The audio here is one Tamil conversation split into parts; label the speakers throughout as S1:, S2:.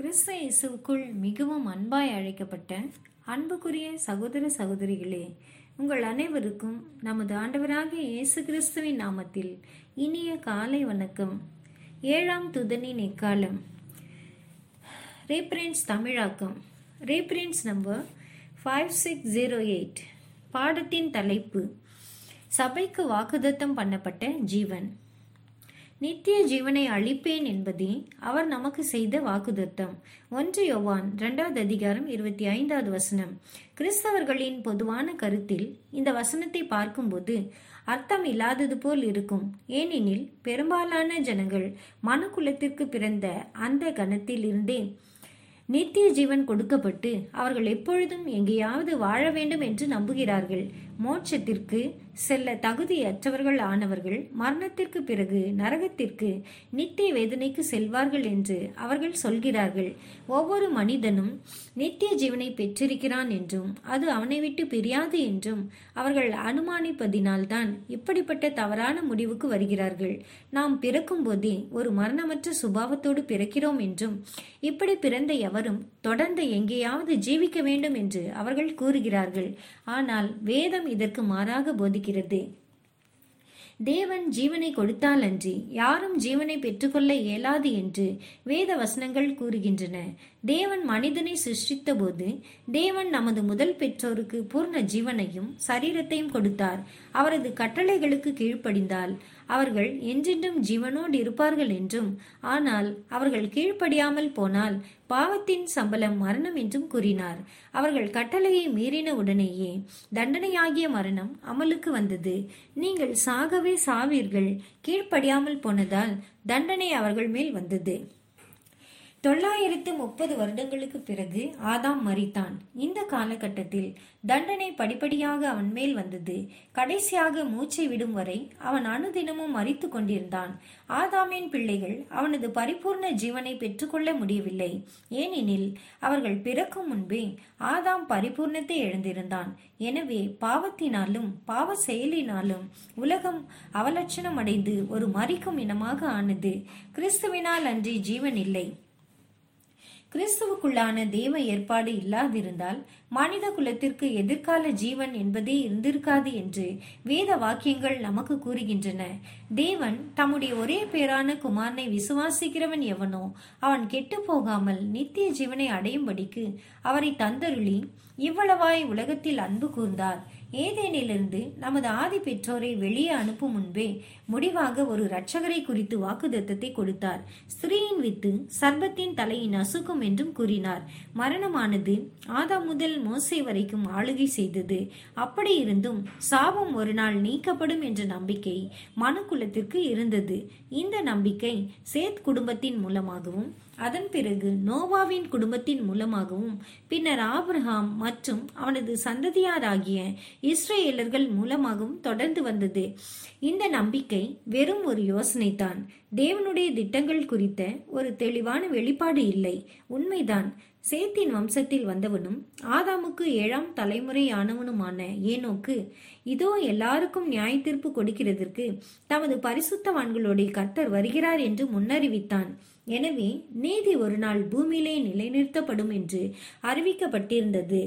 S1: கிறிஸ்து இயேசுவுக்குள் மிகவும் அன்பாய் அழைக்கப்பட்ட அன்புக்குரிய சகோதர சகோதரிகளே உங்கள் அனைவருக்கும் நமது ஆண்டவராகிய இயேசு கிறிஸ்துவின் நாமத்தில் இனிய காலை வணக்கம் ஏழாம் துதனின் எக்காலம் ரீப்ரின்ஸ் தமிழாக்கம் reprints number five six zero eight பாடத்தின் தலைப்பு சபைக்கு வாக்குதத்தம் பண்ணப்பட்ட ஜீவன் நித்திய ஜீவனை அளிப்பேன் என்பதே அவர் நமக்கு செய்த வாக்குதத்தம் ஒன்று யோவான் இரண்டாவது அதிகாரம் இருபத்தி ஐந்தாவது வசனம் கிறிஸ்தவர்களின் பொதுவான கருத்தில் இந்த வசனத்தை பார்க்கும்போது அர்த்தம் இல்லாதது போல் இருக்கும் ஏனெனில் பெரும்பாலான ஜனங்கள் மனுக்குலத்திற்கு பிறந்த அந்த கணத்தில் இருந்தே நித்திய ஜீவன் கொடுக்கப்பட்டு அவர்கள் எப்பொழுதும் எங்கேயாவது வாழ வேண்டும் என்று நம்புகிறார்கள் மோட்சத்திற்கு செல்ல தகுதியற்றவர்கள் ஆனவர்கள் மரணத்திற்கு பிறகு நரகத்திற்கு நித்திய வேதனைக்கு செல்வார்கள் என்று அவர்கள் சொல்கிறார்கள் ஒவ்வொரு மனிதனும் நித்திய ஜீவனை பெற்றிருக்கிறான் என்றும் அது அவனை விட்டு பிரியாது என்றும் அவர்கள் அனுமானிப்பதினால்தான் இப்படிப்பட்ட தவறான முடிவுக்கு வருகிறார்கள் நாம் பிறக்கும் போதே ஒரு மரணமற்ற சுபாவத்தோடு பிறக்கிறோம் என்றும் இப்படி பிறந்த எவரும் தொடர்ந்து எங்கேயாவது ஜீவிக்க வேண்டும் என்று அவர்கள் கூறுகிறார்கள் ஆனால் வேதம் இதற்கு மாறாக போதிக்கிறது தேவன் ஜீவனை கொடுத்தால் அன்றி யாரும் ஜீவனை பெற்றுக்கொள்ள இயலாது என்று வேத வசனங்கள் கூறுகின்றன தேவன் மனிதனை சிருஷ்டித்த போது தேவன் நமது முதல் பெற்றோருக்கு பூர்ண ஜீவனையும் சரீரத்தையும் கொடுத்தார் அவரது கட்டளைகளுக்கு கீழ்ப்படிந்தால் அவர்கள் என்றென்றும் ஜீவனோடு இருப்பார்கள் என்றும் ஆனால் அவர்கள் கீழ்ப்படியாமல் போனால் பாவத்தின் சம்பளம் மரணம் என்றும் கூறினார் அவர்கள் கட்டளையை மீறின உடனேயே தண்டனையாகிய மரணம் அமலுக்கு வந்தது நீங்கள் சாகவே சாவீர்கள் கீழ்ப்படியாமல் போனதால் தண்டனை அவர்கள் மேல் வந்தது தொள்ளாயிரத்து முப்பது வருடங்களுக்கு பிறகு ஆதாம் மரித்தான் இந்த காலகட்டத்தில் தண்டனை படிப்படியாக அவன் மேல் வந்தது கடைசியாக மூச்சை விடும் வரை அவன் அனுதினமும் மறித்து கொண்டிருந்தான் ஆதாமின் பிள்ளைகள் அவனது பரிபூர்ண ஜீவனை பெற்றுக்கொள்ள முடியவில்லை ஏனெனில் அவர்கள் பிறக்கும் முன்பே ஆதாம் பரிபூர்ணத்தை எழுந்திருந்தான் எனவே பாவத்தினாலும் பாவ செயலினாலும் உலகம் அவலட்சணம் அடைந்து ஒரு மறிக்கும் இனமாக ஆனது கிறிஸ்துவினால் அன்றி ஜீவன் இல்லை கிறிஸ்துவுக்குள்ளான தேவ ஏற்பாடு இல்லாதிருந்தால் மனித குலத்திற்கு எதிர்கால ஜீவன் என்பதே இருந்திருக்காது என்று வேத வாக்கியங்கள் நமக்கு கூறுகின்றன தேவன் தம்முடைய ஒரே பேரான குமாரனை விசுவாசிக்கிறவன் எவனோ அவன் கெட்டு போகாமல் நித்திய ஜீவனை அடையும்படிக்கு அவரை தந்தருளி இவ்வளவாய் உலகத்தில் அன்பு கூர்ந்தார் ஏதேனிலிருந்து நமது ஆதி பெற்றோரை வெளியே அனுப்பும் முன்பே முடிவாக ஒரு இரட்சகரை குறித்து வாக்குதத்தத்தை கொடுத்தார் ஸ்திரீயின் வித்து சர்பத்தின் தலையை நசுக்கும் என்றும் கூறினார் மரணமானது ஆதாம் முதல் மோசை வரைக்கும் ஆளுகை செய்தது அப்படி இருந்தும் சாபம் ஒரு நாள் நீக்கப்படும் என்ற நம்பிக்கை மனுக்குலத்திற்கு இருந்தது இந்த நம்பிக்கை சேத் குடும்பத்தின் மூலமாகவும் அதன் பிறகு நோவாவின் குடும்பத்தின் மூலமாகவும் பின்னர் ஆபிரகாம் மற்றும் அவனது சந்ததியாராகிய இஸ்ரேலர்கள் மூலமாகவும் தொடர்ந்து வந்தது இந்த நம்பிக்கை வெறும் ஒரு யோசனைதான் தேவனுடைய திட்டங்கள் குறித்த ஒரு தெளிவான வெளிப்பாடு இல்லை உண்மைதான் சேத்தின் வம்சத்தில் வந்தவனும் ஆதாமுக்கு ஏழாம் தலைமுறையானவனுமான ஏனோக்கு இதோ எல்லாருக்கும் நியாய தீர்ப்பு கொடுக்கிறதற்கு தமது பரிசுத்தவான்களோட கர்த்தர் வருகிறார் என்று முன்னறிவித்தான் எனவே நீதி ஒரு நாள் பூமியிலே நிலைநிறுத்தப்படும் என்று அறிவிக்கப்பட்டிருந்தது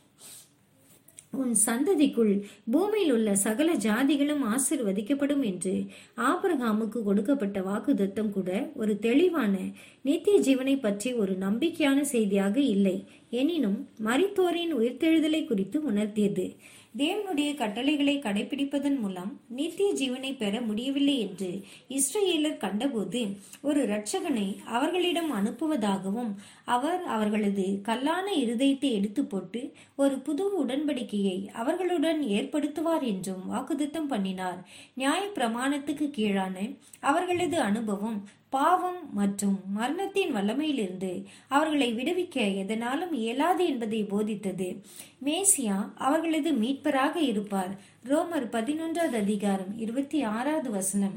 S1: உன் சந்ததிக்குள் பூமியில் உள்ள சகல ஜாதிகளும் ஆசிர்வதிக்கப்படும் என்று ஆபிரகாமுக்கு கொடுக்கப்பட்ட வாக்குதத்தம் கூட ஒரு தெளிவான நித்திய ஜீவனை பற்றி ஒரு நம்பிக்கையான செய்தியாக இல்லை எனினும் மரித்தோரின் உயிர்த்தெழுதலை குறித்து உணர்த்தியது தேவனுடைய கட்டளைகளை கடைபிடிப்பதன் மூலம் நித்திய ஜீவனை பெற முடியவில்லை என்று இஸ்ரேலர் கண்டபோது ஒரு இரட்சகனை அவர்களிடம் அனுப்புவதாகவும் அவர் அவர்களது கல்லான இருதயத்தை எடுத்து போட்டு ஒரு புது உடன்படிக்கையை அவர்களுடன் ஏற்படுத்துவார் என்றும் வாக்குத்தம் பண்ணினார் நியாய பிரமாணத்துக்கு கீழான அவர்களது அனுபவம் பாவம் மற்றும் மரணத்தின் வல்லமையிலிருந்து அவர்களை விடுவிக்க எதனாலும் இயலாது என்பதை போதித்தது மேசியா அவர்களது மீட்பராக இருப்பார் ரோமர் பதினொன்றாவது அதிகாரம் இருபத்தி ஆறாவது வசனம்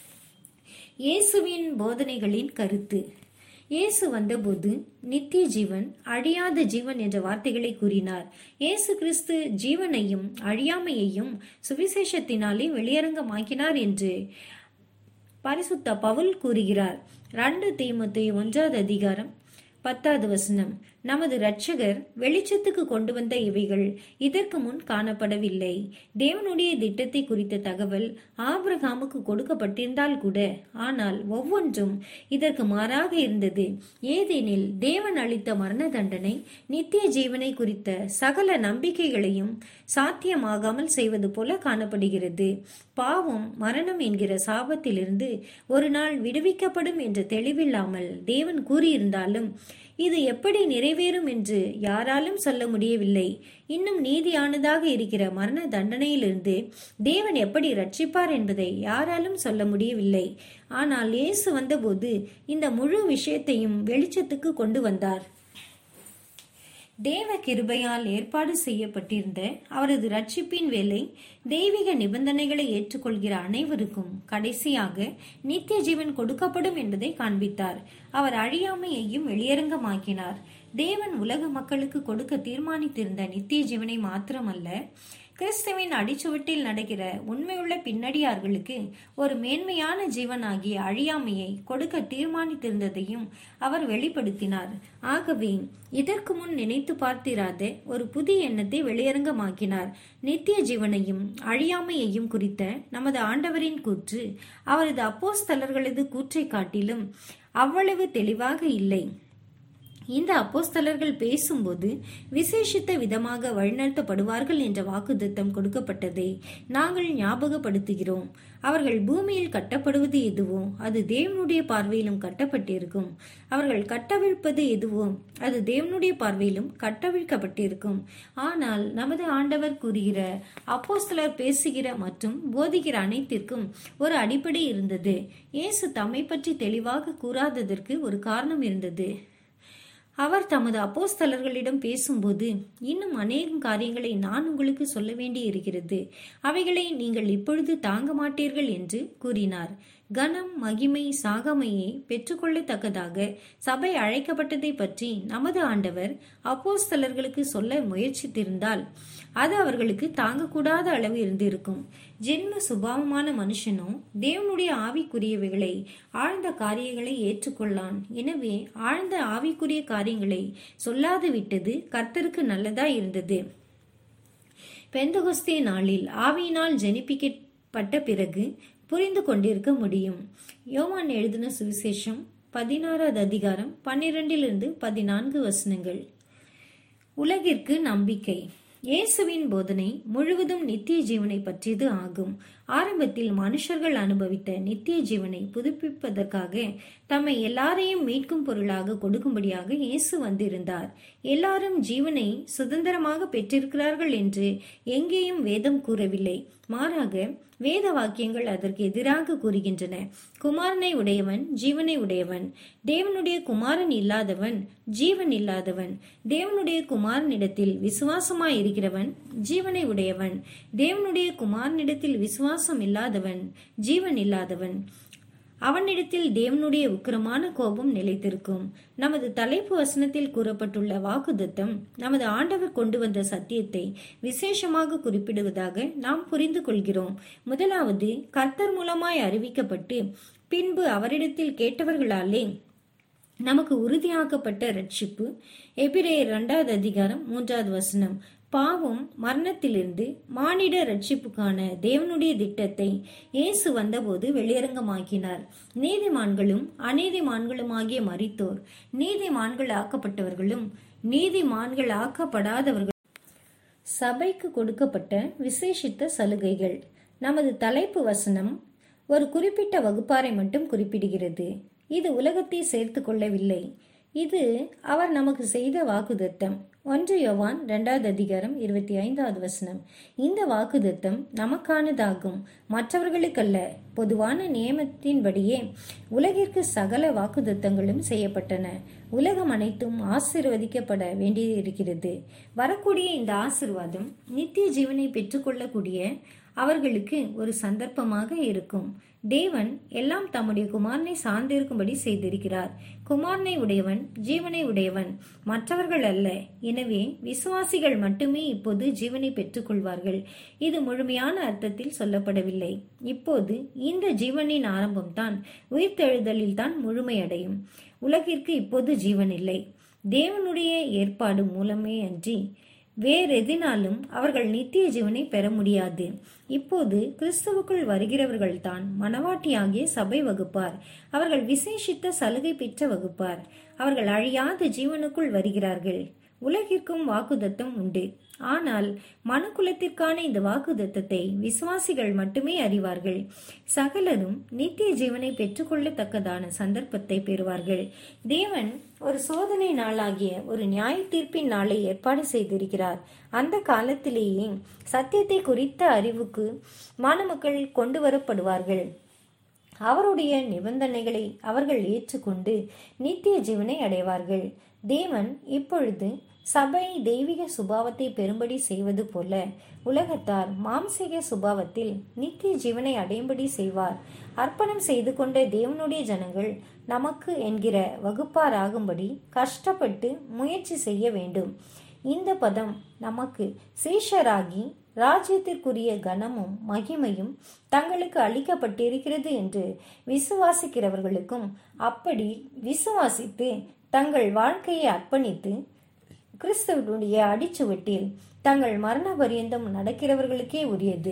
S1: இயேசுவின் போதனைகளின் கருத்து இயேசு வந்தபோது நித்திய ஜீவன் அழியாத ஜீவன் என்ற வார்த்தைகளை கூறினார் இயேசு கிறிஸ்து ஜீவனையும் அழியாமையையும் சுவிசேஷத்தினாலே வெளியரங்கமாக்கினார் என்று பரிசுத்த பவுல் கூறுகிறார் ரெண்டு தீமத்தை ஒன்றாவது அதிகாரம் பத்தாவது வசனம் நமது இரட்சகர் வெளிச்சத்துக்கு கொண்டு வந்த இவைகள் இதற்கு முன் காணப்படவில்லை தேவனுடைய திட்டத்தை குறித்த தகவல் ஆபிரகாமுக்கு கொடுக்கப்பட்டிருந்தால் கூட ஆனால் ஒவ்வொன்றும் இதற்கு மாறாக இருந்தது ஏதேனில் தேவன் அளித்த மரண தண்டனை நித்திய ஜீவனை குறித்த சகல நம்பிக்கைகளையும் சாத்தியமாகாமல் செய்வது போல காணப்படுகிறது பாவம் மரணம் என்கிற சாபத்திலிருந்து ஒரு நாள் விடுவிக்கப்படும் என்ற தெளிவில்லாமல் தேவன் கூறியிருந்தாலும் இது எப்படி நிறைவேறும் என்று யாராலும் சொல்ல முடியவில்லை இன்னும் நீதியானதாக இருக்கிற மரண தண்டனையிலிருந்து தேவன் எப்படி ரட்சிப்பார் என்பதை யாராலும் சொல்ல முடியவில்லை ஆனால் இயேசு வந்தபோது இந்த முழு விஷயத்தையும் வெளிச்சத்துக்கு கொண்டு வந்தார் தேவ கிருபையால் ஏற்பாடு செய்யப்பட்டிருந்த அவரது ரட்சிப்பின் வேலை தெய்வீக நிபந்தனைகளை ஏற்றுக்கொள்கிற அனைவருக்கும் கடைசியாக நித்திய ஜீவன் கொடுக்கப்படும் என்பதை காண்பித்தார் அவர் அழியாமையையும் வெளியரங்கமாக்கினார் தேவன் உலக மக்களுக்கு கொடுக்க தீர்மானித்திருந்த நித்திய ஜீவனை மாத்திரமல்ல கிறிஸ்துவின் அடிச்சுவட்டில் நடக்கிற உண்மையுள்ள பின்னடியார்களுக்கு ஒரு மேன்மையான ஜீவனாகிய அழியாமையை கொடுக்க தீர்மானித்திருந்ததையும் அவர் வெளிப்படுத்தினார் ஆகவே இதற்கு முன் நினைத்து பார்த்திராத ஒரு புதிய எண்ணத்தை வெளியரங்கமாக்கினார் நித்திய ஜீவனையும் அழியாமையையும் குறித்த நமது ஆண்டவரின் கூற்று அவரது அப்போஸ்தலர்களது கூற்றை காட்டிலும் அவ்வளவு தெளிவாக இல்லை இந்த அப்போஸ்தலர்கள் பேசும்போது விசேஷித்த விதமாக வழிநடத்தப்படுவார்கள் என்ற வாக்குத்தத்தம் கொடுக்கப்பட்டதை நாங்கள் ஞாபகப்படுத்துகிறோம் அவர்கள் பூமியில் கட்டப்படுவது எதுவோ அது தேவனுடைய பார்வையிலும் கட்டப்பட்டிருக்கும் அவர்கள் கட்டவிழ்ப்பது எதுவோ அது தேவனுடைய பார்வையிலும் கட்டவிழ்க்கப்பட்டிருக்கும் ஆனால் நமது ஆண்டவர் கூறுகிற அப்போஸ்தலர் பேசுகிற மற்றும் போதிக்கிற அனைத்திற்கும் ஒரு அடிப்படை இருந்தது இயேசு தம்மை பற்றி தெளிவாக கூறாததற்கு ஒரு காரணம் இருந்தது அவர் தமது அப்போஸ்தலர்களிடம் பேசும்போது இன்னும் அநேகம் காரியங்களை நான் உங்களுக்கு சொல்ல வேண்டி இருக்கிறது அவைகளை நீங்கள் இப்பொழுது தாங்க மாட்டீர்கள் என்று கூறினார் கனம் மகிமை சாகமையை பெற்றுக்கொள்ளத்தக்கதாக சபை அழைக்கப்பட்டதை பற்றி நமது ஆண்டவர் அப்போஸ்தலர்களுக்கு சொல்ல முயற்சித்திருந்தால் அது அவர்களுக்கு தாங்கக்கூடாத அளவு இருந்திருக்கும் ஜென்ம சுபாவமான மனுஷனும் தேவனுடைய ஆவிக்குரியவைகளை ஆழ்ந்த காரியங்களை ஏற்றுக்கொள்ளான் எனவே ஆழ்ந்த ஆவிக்குரிய காரியங்களை சொல்லாது விட்டது கர்த்தருக்கு நல்லதா இருந்தது பெந்தகொஸ்தே நாளில் ஆவியினால் ஜெனிப்பிக்கப்பட்ட பிறகு புரிந்து கொண்டிருக்க முடியும் யோவான் எழுதின சுவிசேஷம் பதினாறாவது அதிகாரம் பன்னிரெண்டிலிருந்து பதினான்கு வசனங்கள் உலகிற்கு நம்பிக்கை இயேசுவின் போதனை முழுவதும் நித்திய ஜீவனை பற்றியது ஆகும் ஆரம்பத்தில் மனுஷர்கள் அனுபவித்த நித்திய ஜீவனை புதுப்பிப்பதற்காக தம்மை எல்லாரையும் மீட்கும் பொருளாக கொடுக்கும்படியாக இயேசு வந்திருந்தார் எல்லாரும் ஜீவனை சுதந்திரமாக பெற்றிருக்கிறார்கள் என்று எங்கேயும் வேதம் கூறவில்லை மாறாக வேத வாக்கியங்கள் அதற்கு எதிராக கூறுகின்றன குமாரனை உடையவன் ஜீவனை உடையவன் தேவனுடைய குமாரன் இல்லாதவன் ஜீவன் இல்லாதவன் தேவனுடைய குமாரனிடத்தில் விசுவாசமாய் இருக்கிறவன் ஜீவனை உடையவன் தேவனுடைய குமாரனிடத்தில் விசுவாசம் இல்லாதவன் ஜீவன் இல்லாதவன் அவனிடத்தில் தேவனுடைய உக்கிரமான கோபம் நிலைத்திருக்கும் நமது தலைப்பு வசனத்தில் கூறப்பட்டுள்ள வாக்குதத்தம் நமது ஆண்டவர் கொண்டு வந்த சத்தியத்தை விசேஷமாக குறிப்பிடுவதாக நாம் புரிந்து கொள்கிறோம் முதலாவது கர்த்தர் மூலமாய் அறிவிக்கப்பட்டு பின்பு அவரிடத்தில் கேட்டவர்களாலே நமக்கு உறுதியாக்கப்பட்ட ரட்சிப்பு எபிரேயர் இரண்டாவது அதிகாரம் மூன்றாவது வசனம் பாவம் மரணத்திலிருந்து மானிட ரட்சிப்புக்கான தேவனுடைய திட்டத்தை இயேசு வந்தபோது வெளியரங்கமாக்கினார் நீதிமான்களும் அநீதிமான்களுமாகிய மரித்தோர் நீதிமான்கள் ஆக்கப்பட்டவர்களும் நீதிமான்கள் ஆக்கப்படாதவர்கள் சபைக்கு கொடுக்கப்பட்ட விசேஷித்த சலுகைகள் நமது தலைப்பு வசனம் ஒரு குறிப்பிட்ட வகுப்பாரை மட்டும் குறிப்பிடுகிறது இது உலகத்தை சேர்த்து கொள்ளவில்லை இது அவர் நமக்கு செய்த வாக்குதத்தம் ஒன்று யோவான் இரண்டாவது அதிகாரம் இருபத்தி ஐந்தாவது வசனம் இந்த வாக்குதத்தம் நமக்கானதாகும் மற்றவர்களுக்கல்ல பொதுவான நியமத்தின்படியே உலகிற்கு சகல வாக்குதத்தங்களும் செய்யப்பட்டன உலகம் அனைத்தும் ஆசிர்வதிக்கப்பட வேண்டியிருக்கிறது வரக்கூடிய இந்த ஆசிர்வாதம் நித்திய ஜீவனை பெற்றுக்கொள்ளக்கூடிய அவர்களுக்கு ஒரு சந்தர்ப்பமாக இருக்கும் தேவன் எல்லாம் தம்முடைய குமாரனை சார்ந்திருக்கும்படி செய்திருக்கிறார் குமாரனை உடையவன் ஜீவனை உடையவன் மற்றவர்கள் அல்ல எனவே விசுவாசிகள் மட்டுமே இப்போது ஜீவனை பெற்றுக்கொள்வார்கள் இது முழுமையான அர்த்தத்தில் சொல்லப்படவில்லை இப்போது இந்த ஜீவனின் ஆரம்பம்தான் உயிர்த்தெழுதலில் தான் முழுமையடையும் உலகிற்கு இப்போது ஜீவன் இல்லை தேவனுடைய ஏற்பாடு மூலமே அன்றி வேறெதினாலும் அவர்கள் நித்திய ஜீவனை பெற முடியாது இப்போது கிறிஸ்துவுக்குள் வருகிறவர்கள்தான் மணவாட்டியாகிய சபை வகுப்பார் அவர்கள் விசேஷித்த சலுகை பெற்ற வகுப்பார் அவர்கள் அழியாத ஜீவனுக்குள் வருகிறார்கள் உலகிற்கும் வாக்குதத்தம் உண்டு ஆனால் மனுக்குலத்திற்கான இந்த வாக்குதத்தத்தை விசுவாசிகள் மட்டுமே அறிவார்கள் சகலரும் நித்திய ஜீவனை பெற்றுக்கொள்ளத்தக்கதான சந்தர்ப்பத்தை பெறுவார்கள் தேவன் ஒரு சோதனை நாளாகிய ஒரு நியாய தீர்ப்பின் நாளை ஏற்பாடு செய்திருக்கிறார் அந்த காலத்திலேயே சத்தியத்தை குறித்த அறிவுக்கு மாணவர்கள் கொண்டு வரப்படுவார்கள் அவருடைய நிபந்தனைகளை அவர்கள் ஏற்றுக்கொண்டு நித்திய ஜீவனை அடைவார்கள் தேவன் இப்பொழுது சபை தெய்வீக சுபாவத்தை பெறும்படி செய்வது போல உலகத்தார் மாம்சீக சுபாவத்தில் நித்திய ஜீவனை அடையும்படி செய்வார் அர்ப்பணம் செய்து கொண்ட தேவனுடைய ஜனங்கள் நமக்கு என்கிற வகுப்பாராகும்படி கஷ்டப்பட்டு முயற்சி செய்ய வேண்டும் இந்த பதம் நமக்கு சீஷராகி ராஜ்யத்திற்குரிய கனமும் மகிமையும் தங்களுக்கு அளிக்கப்பட்டிருக்கிறது என்று விசுவாசிக்கிறவர்களுக்கும் அப்படி விசுவாசித்து தங்கள் வாழ்க்கையை அர்ப்பணித்து கிறிஸ்துவனுடைய அடிச்சுவட்டில் தங்கள் மரண பரியந்தம் நடக்கிறவர்களுக்கே உரியது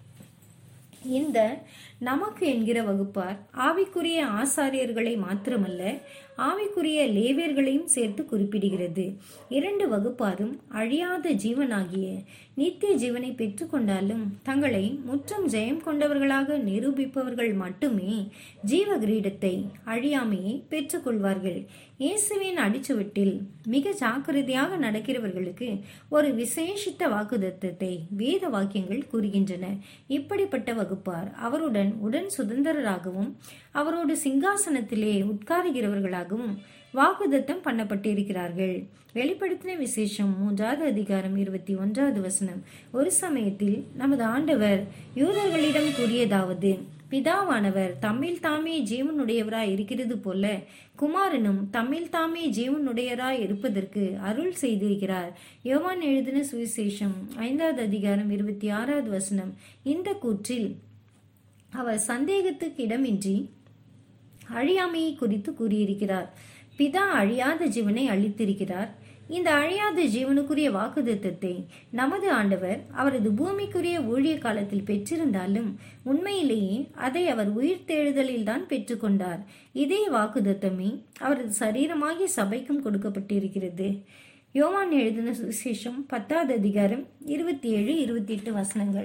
S1: இந்த நமக்கு என்கிற வகுப்பார் ஆவிக்குரிய ஆசாரியர்களை மாத்திரமல்ல ஆவிக்குரிய லேவியர்களையும் சேர்த்து குறிப்பிடுகிறது இரண்டு வகுப்பாரும் அழியாத ஜீவனாகிய நித்திய ஜீவனை பெற்றுக்கொண்டாலும் தங்களை முற்றம் ஜெயம் கொண்டவர்களாக நிரூபிப்பவர்கள் மட்டுமே ஜீவ கிரீடத்தை அழியாமையை பெற்றுக்கொள்வார்கள் இயேசுவின் அடிச்சுவட்டில் மிக ஜாக்கிரதையாக நடக்கிறவர்களுக்கு ஒரு விசேஷித்த வாக்குதத்தத்தை வேத வாக்கியங்கள் கூறுகின்றன இப்படிப்பட்ட வகுப்பார் அவருடன் உடன் சுதந்திரராகவும் அவரோடு சிங்காசனத்திலே உட்காருகிறவர்களாகவும் வாக்குதத்தம் பண்ணப்பட்டிருக்கிறார்கள் வெளிப்படுத்தின விசேஷம் மூன்றாவது அதிகாரம் இருபத்தி ஒன்றாவது வசனம் ஒரு சமயத்தில் நமது ஆண்டவர் யூதர்களிடம் கூறியதாவது பிதாவானவர் தம்மில் தாமே ஜீவனுடையவராய் இருக்கிறது போல குமாரனும் தம்மில் தாமே ஜீவனுடையராய் இருப்பதற்கு அருள் செய்திருக்கிறார் யோவான் எழுதின சுவிசேஷம் ஐந்தாவது அதிகாரம் இருபத்தி ஆறாவது வசனம் இந்த கூற்றில் அவர் சந்தேகத்துக்கு இடமின்றி அழியாமையை குறித்து கூறியிருக்கிறார் பிதா அழியாத ஜீவனை அளித்திருக்கிறார் இந்த அழியாத ஜீவனுக்குரிய வாக்குதத்தத்தை நமது ஆண்டவர் அவரது பூமிக்குரிய ஊழிய காலத்தில் பெற்றிருந்தாலும் உண்மையிலேயே அதை அவர் உயிர் தேடுதலில் தான் பெற்றுக்கொண்டார் இதே வாக்குதத்தமே அவரது சரீரமாகிய சபைக்கும் கொடுக்கப்பட்டிருக்கிறது யோவான் எழுதின சுவிசேஷம் பத்தாவது அதிகாரம் இருபத்தி ஏழு இருபத்தி எட்டு வசனங்கள்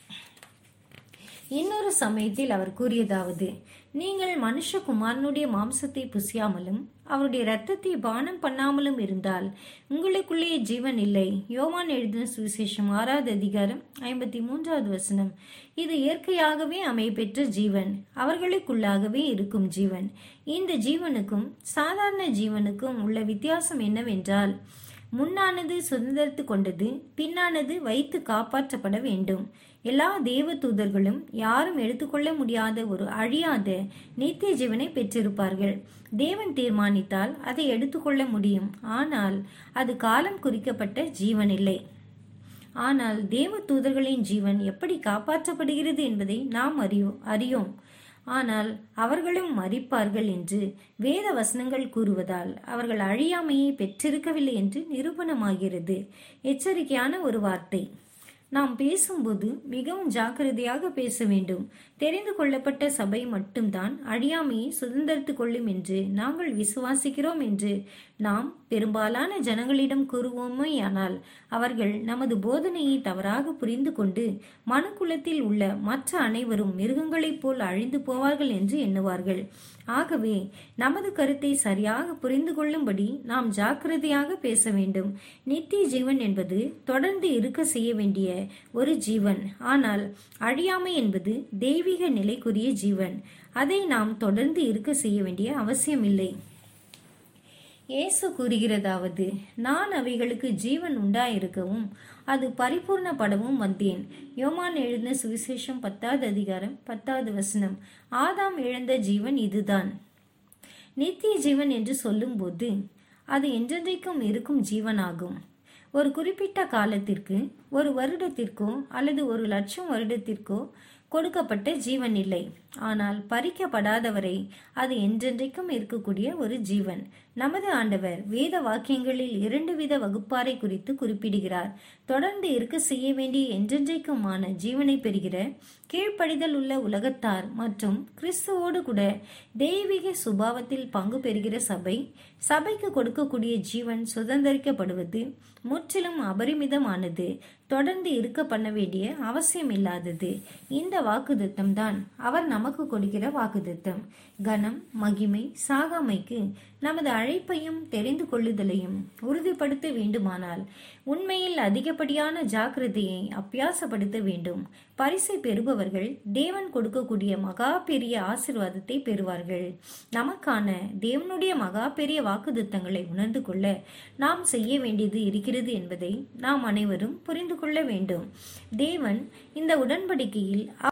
S1: இன்னொரு சமயத்தில் அவர் கூறியதாவது நீங்கள் மனுஷகுமாரனுடைய மாம்சத்தை புசியாமலும் அவருடைய இரத்தத்தை பானம் பண்ணாமலும் இருந்தால் உங்களுக்குள்ளே ஜீவன் இல்லை யோவான் எழுதின சுவிசேஷம் ஆறாவது அதிகாரம் ஐம்பத்தி மூன்றாவது வசனம் இது இயற்கையாகவே அமைப்பெற்ற ஜீவன் அவர்களுக்குள்ளாகவே இருக்கும் ஜீவன் இந்த ஜீவனுக்கும் சாதாரண ஜீவனுக்கும் உள்ள வித்தியாசம் என்னவென்றால் முன்னானது சுதந்திரத்து கொண்டது பின்னானது வைத்து காப்பாற்றப்பட வேண்டும் எல்லா தேவ தூதர்களும் யாரும் எடுத்துக்கொள்ள முடியாத ஒரு அழியாத நித்திய ஜீவனை பெற்றிருப்பார்கள் தேவன் தீர்மானித்தால் அதை எடுத்துக்கொள்ள முடியும் ஆனால் அது காலம் குறிக்கப்பட்ட ஜீவன் இல்லை ஆனால் தேவ தூதர்களின் ஜீவன் எப்படி காப்பாற்றப்படுகிறது என்பதை நாம் அறியோ அறியோம் ஆனால் அவர்களும் மறிப்பார்கள் என்று வேத வசனங்கள் கூறுவதால் அவர்கள் அழியாமையை பெற்றிருக்கவில்லை என்று நிரூபணமாகிறது எச்சரிக்கையான ஒரு வார்த்தை நாம் பேசும்போது மிகவும் ஜாக்கிரதையாக பேச வேண்டும் தெரிந்து கொள்ளப்பட்ட சபை மட்டும்தான் அழியாமையை சுதந்திரத்து கொள்ளும் என்று நாங்கள் விசுவாசிக்கிறோம் என்று நாம் பெரும்பாலான ஜனங்களிடம் கூறுவோமேயானால் அவர்கள் நமது போதனையை தவறாக புரிந்து கொண்டு மனுக்குலத்தில் உள்ள மற்ற அனைவரும் மிருகங்களைப் போல் அழிந்து போவார்கள் என்று எண்ணுவார்கள் ஆகவே நமது கருத்தை சரியாக புரிந்து கொள்ளும்படி நாம் ஜாக்கிரதையாக பேச வேண்டும் நித்திய ஜீவன் என்பது தொடர்ந்து இருக்க செய்ய வேண்டிய ஒரு ஜீவன் ஆனால் அழியாமை என்பது தெய்வீக நிலைக்குரிய ஜீவன் அதை நாம் தொடர்ந்து இருக்க செய்ய வேண்டிய அவசியமில்லை இயேசு கூறுகிறதாவது நான் அவைகளுக்கு ஜீவன் உண்டாயிருக்கவும் அது பரிபூர்ணப்படவும் வந்தேன் யோமான் எழுந்த சுவிசேஷம் பத்தாவது அதிகாரம் பத்தாவது வசனம் ஆதாம் இழந்த ஜீவன் இதுதான் நித்திய ஜீவன் என்று சொல்லும்போது அது என்றென்றைக்கும் இருக்கும் ஜீவனாகும் ஒரு குறிப்பிட்ட காலத்திற்கு ஒரு வருடத்திற்கோ அல்லது ஒரு லட்சம் வருடத்திற்கோ கொடுக்கப்பட்ட ஜீவன் இல்லை ஆனால் பறிக்கப்படாதவரை அது என்றென்றைக்கும் இருக்கக்கூடிய ஒரு ஜீவன் நமது ஆண்டவர் வேத வாக்கியங்களில் இரண்டு வித வகுப்பாரை குறித்து குறிப்பிடுகிறார் தொடர்ந்து இருக்க செய்ய வேண்டிய என்றென்றைக்குமான ஜீவனை பெறுகிற கீழ்ப்படிதல் உள்ள உலகத்தார் மற்றும் கிறிஸ்துவோடு கூட தெய்வீக சுபாவத்தில் பங்கு பெறுகிற சபை சபைக்கு கொடுக்கக்கூடிய ஜீவன் சுதந்திரிக்கப்படுவது முற்றிலும் அபரிமிதமானது தொடர்ந்து இருக்க பண்ண வேண்டிய அவசியம் இல்லாதது இந்த வாக்குதத்தம் தான் அவர் நமக்கு கொடுக்கிற வாக்குதத்தம் கனம் மகிமை சாகாமைக்கு நமது அழைப்பையும் தெரிந்து கொள்ளுதலையும் உறுதிப்படுத்த வேண்டுமானால் உண்மையில் அதிகப்படியான ஜாக்கிரதையை அப்பியாசப்படுத்த வேண்டும் பரிசை பெறுபவர்கள் தேவன் கொடுக்கக்கூடிய மகா பெரிய ஆசிர்வாதத்தை பெறுவார்கள் நமக்கான தேவனுடைய மகா பெரிய வாக்குதத்தங்களை உணர்ந்து கொள்ள நாம் செய்ய வேண்டியது இருக்கிறது என்பதை நாம் அனைவரும் புரிந்து கொள்ள வேண்டும் தேவன் இந்த உடன்படிக்கையில்